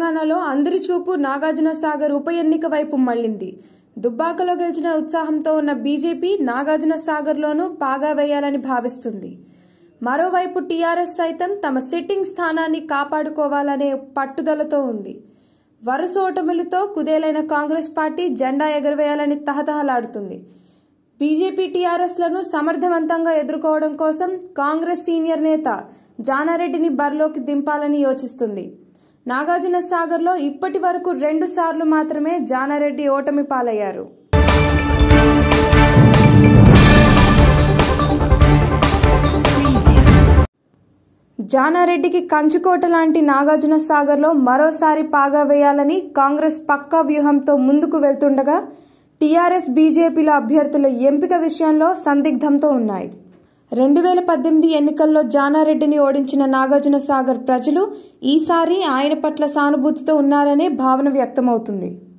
తెలంగాణలో అందరి చూపు నాగార్జున సాగర్ ఉప ఎన్నిక వైపు మళ్లింది దుబ్బాకలో గెలిచిన ఉత్సాహంతో ఉన్న బీజేపీ నాగార్జున సాగర్లోనూ పాగా వేయాలని భావిస్తుంది మరోవైపు టీఆర్ఎస్ సైతం తమ సిట్టింగ్ స్థానాన్ని కాపాడుకోవాలనే పట్టుదలతో ఉంది వరుస ఓటములతో కుదేలైన కాంగ్రెస్ పార్టీ జెండా ఎగరవేయాలని తహతహలాడుతుంది బీజేపీ టీఆర్ఎస్లను సమర్థవంతంగా ఎదుర్కోవడం కోసం కాంగ్రెస్ సీనియర్ నేత జానారెడ్డిని బరిలోకి దింపాలని యోచిస్తుంది నాగార్జున సాగర్లో ఇప్పటి వరకు రెండు సార్లు మాత్రమే జానారెడ్డి ఓటమి పాలయ్యారు జానారెడ్డికి కంచుకోట లాంటి నాగార్జున సాగర్లో మరోసారి పాగా వేయాలని కాంగ్రెస్ పక్కా వ్యూహంతో ముందుకు వెళ్తుండగా టీఆర్ఎస్ బీజేపీల అభ్యర్థుల ఎంపిక విషయంలో సందిగ్ధంతో ఉన్నాయి రెండు వేల పద్దెనిమిది ఎన్నికల్లో జానారెడ్డిని ఓడించిన నాగార్జున సాగర్ ప్రజలు ఈసారి ఆయన పట్ల సానుభూతితో ఉన్నారనే భావన వ్యక్తమవుతుంది